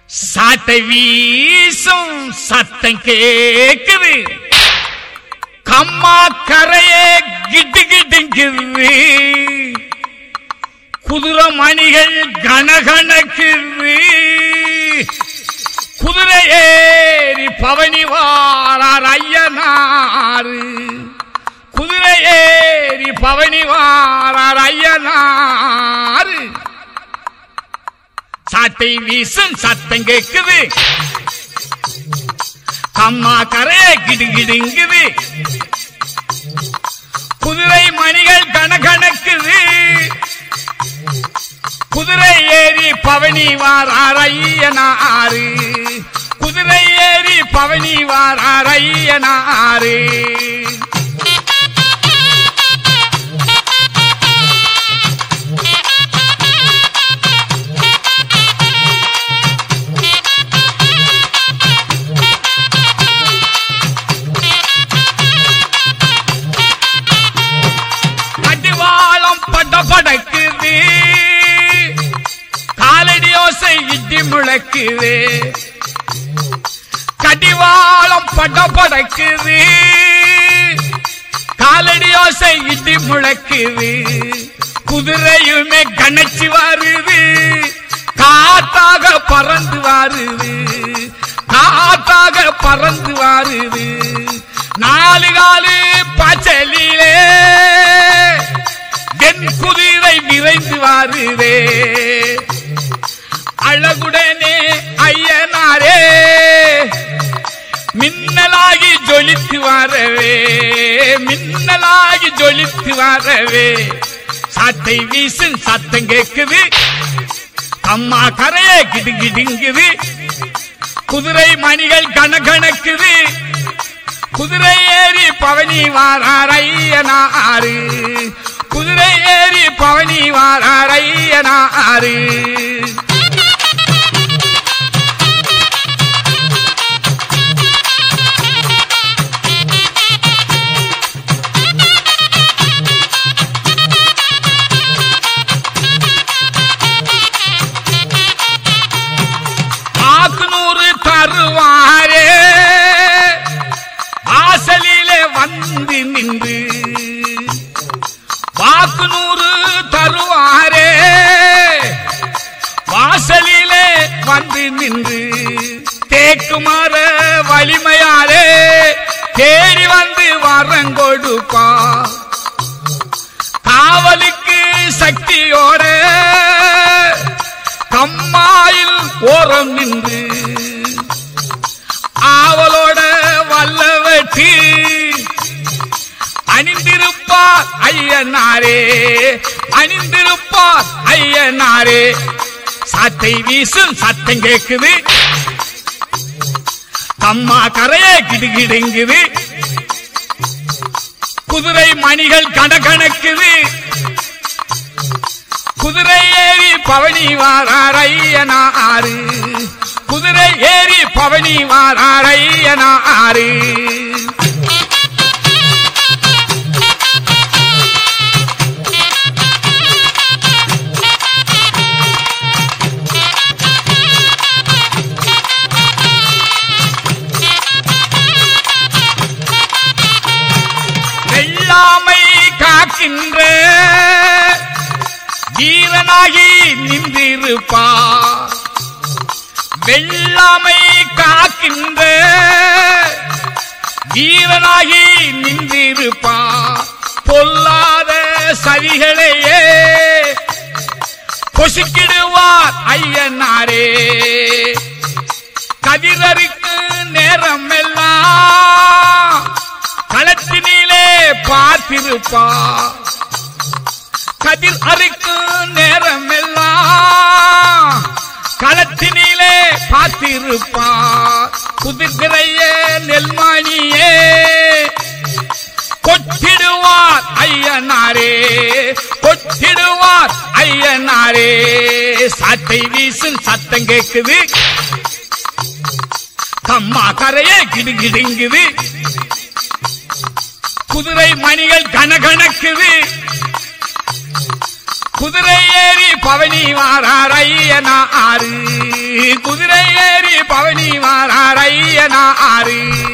சாட்டை வீசும் சத்தம் கேக்குது கம்மா கரையே கிட்டு கிட்டுங்குது குதிரை மணிகள் கனகணக்குது குதிரை ஏறி பவனி வாரார் ஐயனாரு குதிரை ஏறி பவனி வாரார் ஐயனாரு சாட்டை வீசும் சத்தம் கேக்குது அம்மா கரையே கிடுகிடுங்குது குதிரை மணிகள் கணக்கணக்குது குதிரை ஏறி பவனி வாரார் ஐயனாரு குதிரை ஏறி பவனி வாரார் ஐயனாரு அடிவாளம் பட படக்குது காலடி ஓசை இடி முழக்குது கடிவாளம் பட படக்குது காலடி ஓசை இடி முழக்குது குதிரையுமே கணச்சு வருது காத்தாக பறந்து வருது காத்தாக பறந்து வருது நாலு காலு பச்சலிலே என் குதிரை விரைந்து வருதே அழகுடனே ஐயனாரே மின்னலாகி ஜொலித்து வரவே மின்னலாகி ஜொலித்து வரவே சாட்டை வீசும் சத்தம் கேக்குது அம்மா கரையே கிடுகிடுங்குது குதிரை மணிகள் கணக்கணக்குது குதிரை ஏறி பவனி வாரார் ஐயனாரு குதிரை ஏறி பவனி வாரார் ஐயனாரு ஆக்குநூறு தருவாரே வாசலிலே வந்து நின்று வாக்குநூறு தருவாரே வாசலிலே வந்து நின்று தேக்குமாற வலிமையாரே தேடி வந்து வரங்கொடுப்பா காவலுக்கு சக்தியோட கம்மாயில் ஓரம் நின்று ஆவலோட வல்லவற்றி அணிந்திருப்பார் ஐயனாரே அணிந்திருப்பார் ஐயனாரே சாட்டை வீசும் சத்தம் கேக்குது அம்மா கரையே கிடுகிடுங்குது குதிரை மணிகள் கணக்கணக்குது குதிரை ஏறி பவனி வாரார் ஐயனாரு குதிரை ஏறி பவனி வாரார் ஐயனாரு வெள்ளாமை காக்கின்ற வீரனாகி நின்றிருப்பா வெள்ளாமை காக்கின்ற வீரனாகி நின்றிருப்பா பொல்லாத சதிகளையே பொசுக்கிடுவார் ஐயனாரே கதிரருக்கு நேரம் எல்லாம் களத்தினிலே பார்த்திருப்பா கதிர் அறுக்கும் நேரம் எல்லாம் களத்தினிலே பார்த்திருப்பா குதிர்கிறைய நெல்மணியே கொட்டிடுவார் ஐயனாரே கொட்டிடுவார் ஐயனாரே சாட்டை வீசும் சத்தம் கேக்குது கம்மா கரையே கிடுகிடுங்குது குதிரை மணிகள் கனகணக்குது குதிரை ஏறி பவனி வாரார் ஐயனாரு குதிரை ஏறி பவனி வாரார் ஐயனாரு